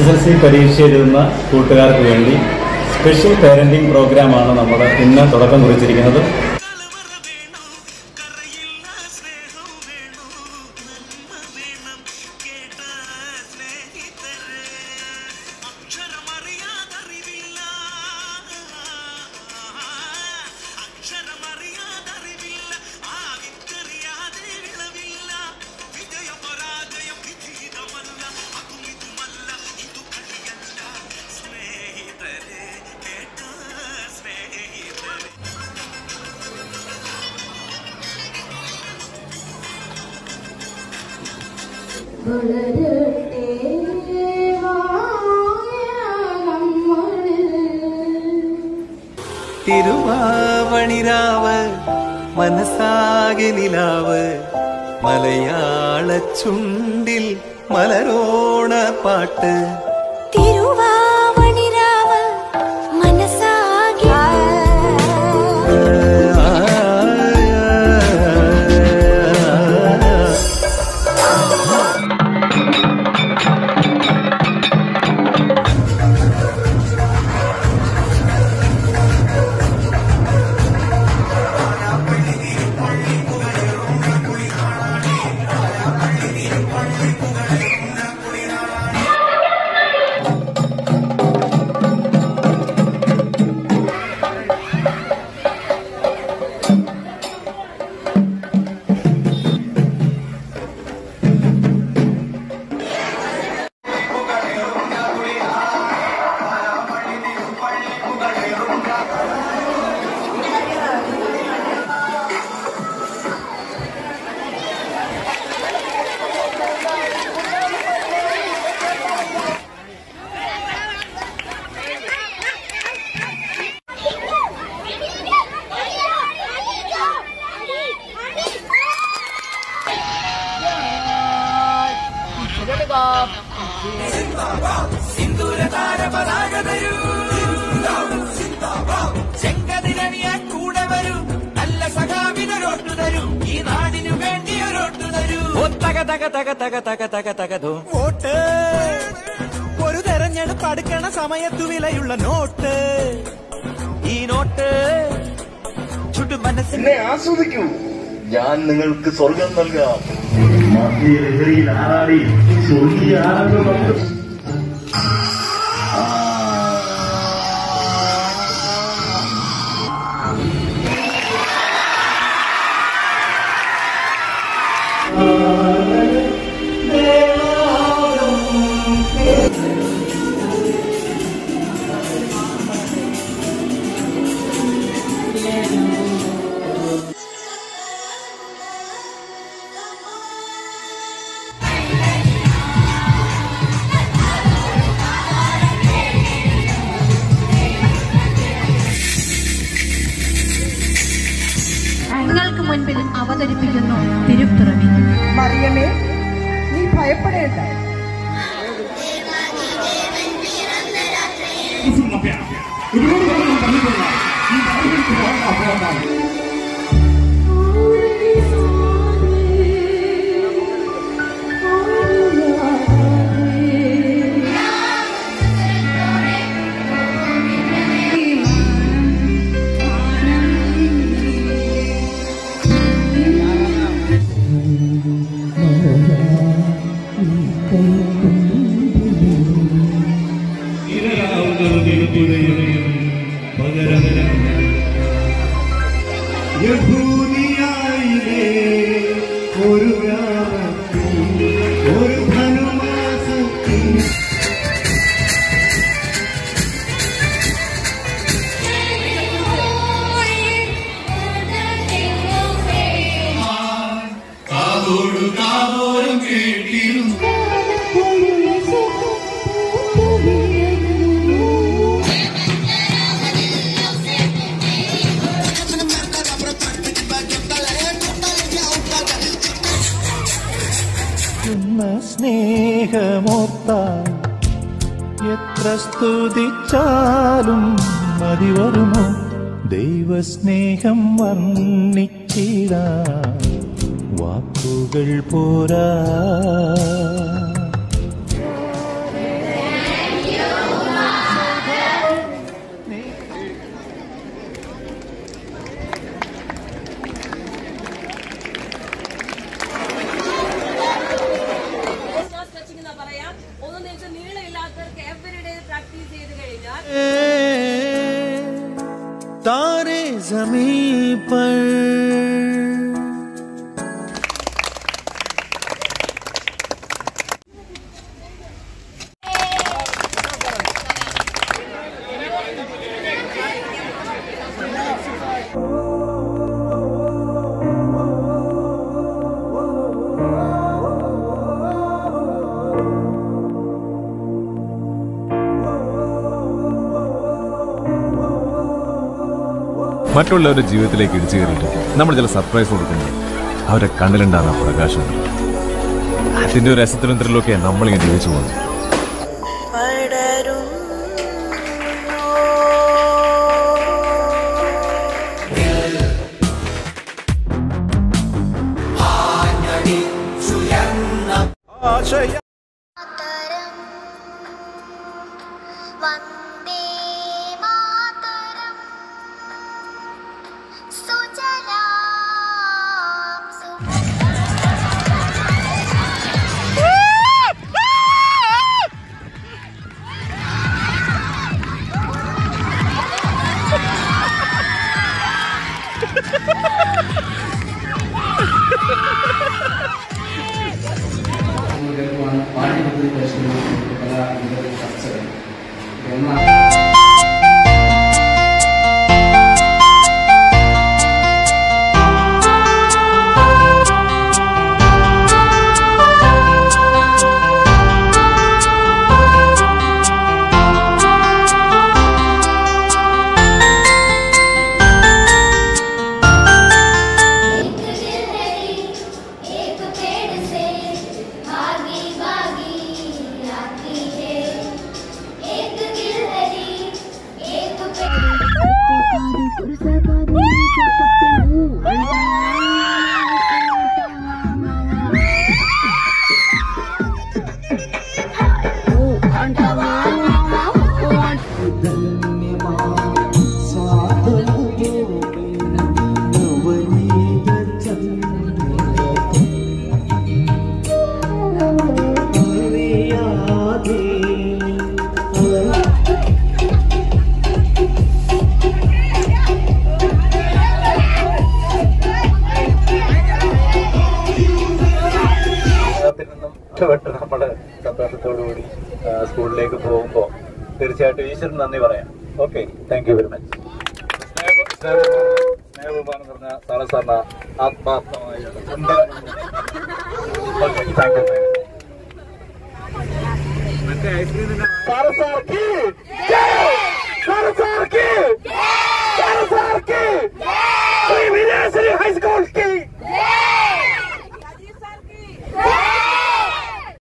S L C പരീക്ഷ എഴുതുന്ന കൂട്ടുകാർക്ക് വേണ്ടി സ്പെഷ്യൽ പാരന്റിംഗ് പ്രോഗ്രാമാണ് നമ്മൾ ഇന്ന് തുടക്കം കുറിച്ചിരിക്കുന്നത് വളരട്ടെ മായ നമ്മളിൽ തിരുവാവണിരാവ് മനസ്സാകെ നിലാവ് മലയാള ചുണ്ടിൽ മലരോണ പാട്ട് തിരുവാവണിരാവ് മനസ്സാകെ ചെങ്കതിരണിയാൻ കൂടെ വരൂ നല്ല സഖാവിനൊരോട്ടു തരൂ ഈ നാടിനു വേണ്ടി ഒരോട്ടു തരൂ തക തക തക തക തക തക തകതോ വോട്ട് ഒരു തെരഞ്ഞെടുപ്പ് അടുക്കണ സമയത്തു വിലയുള്ള നോട്ട് ഈ നോട്ട് ചുട്ടു മനസ്സിൽ എന്നെ ആസ്വദിക്കൂ ഞാൻ നിങ്ങൾക്ക് സ്വർഗം നൽകാം ആറാടി സ്വർഗീയ ആനന്ദം നമുക്ക് നിങ്ങൾക്ക് മുൻപിൽ അവതരിപ്പിക്കുന്നു തിരുപ്പിറവി മറിയമേ നീ ഭയപ്പെടേണ്ട ഒരു ഗ്രാമത്തിൽ ഒരു ധനുമാസത്തിൽ സ്നേഹമോർത്താൽ എത്ര സ്തുതിച്ചാലും മതി വരുമോ ദൈവസ്നേഹം വർണ്ണിച്ചിടാ വാക്കുകൾ പോരാ तारे जमीन पर മറ്റുള്ളവരുടെ ജീവിതത്തിലേക്ക് ഇടിച്ചു കയറിയിട്ട് നമ്മൾ ചില സർപ്രൈസ് കൊടുക്കുന്നു അവരെ കണ്ണിലുണ്ടാകുന്ന പ്രകാശം അതിന്റെ ഒരു രസത്തിലും ത്രിലൊക്കെ നമ്മളിങ്ങനെ ജീവിച്ചു പോകുന്നു വന്ദേ മാതരം സുജലാം एक पेड़ से भागी भागी आती है एक गिलहरी एक അതിൽ നിന്നും ഇഷ്ടപ്പെട്ട് നമ്മൾ സന്തോഷത്തോടുകൂടി ആ, സ്കൂളിലേക്ക് പോകുമ്പോൾ തീർച്ചയായിട്ടും ഈശ്വരൻ നന്ദി പറയാം okay thank you very much സ്നേഹബഹുമാനം പറഞ്ഞ സാറ സാറിന് ആത്മാർത്ഥമായ ഓക്കെ താങ്ക് യു സാറ സാർക്ക് സാറ സാർക്ക്